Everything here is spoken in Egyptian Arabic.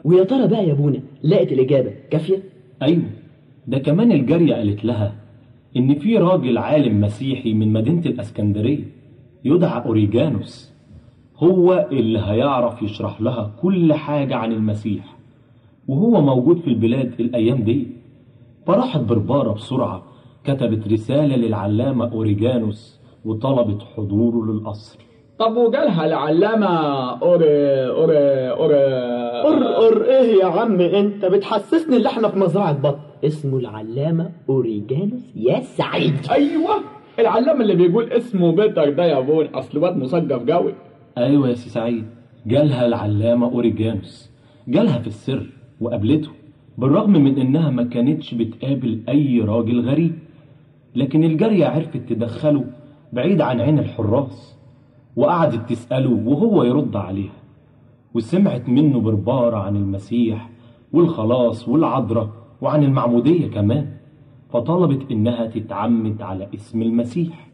ويا ترى بقى يا ابونا لقت الإجابة كافية أيوة ده كمان الجارية قالت لها إن في راجل عالم مسيحي من مدينة الأسكندرية يدعى أوريجانوس هو اللي هيعرف يشرح لها كل حاجة عن المسيح وهو موجود في البلاد الأيام دي فراحت بربارة بسرعة كتبت رسالة للعلامة أوريجانوس وطلبت حضوره للقصر طب وجالها العلامة أوري أوري أوري قر قر ايه يا عم انت بتحسسني اللي احنا في مزرعة بط اسمه العلامة اوريجانوس يا سعيد أيوة العلامة اللي بيقول اسمه بيتر ده يا بون أصل واد مثقف جوي أيوة يا سي سعيد جالها العلامة أوريجانوس جالها في السر وقابلته بالرغم من إنها ما كانتش بتقابل أي راجل غريب لكن الجارية عرفت تدخله بعيد عن عين الحراس وقعدت تسأله وهو يرد عليها وسمعت منه بربارة عن المسيح والخلاص والعذراء وعن المعمودية كمان فطلبت إنها تتعمد على اسم المسيح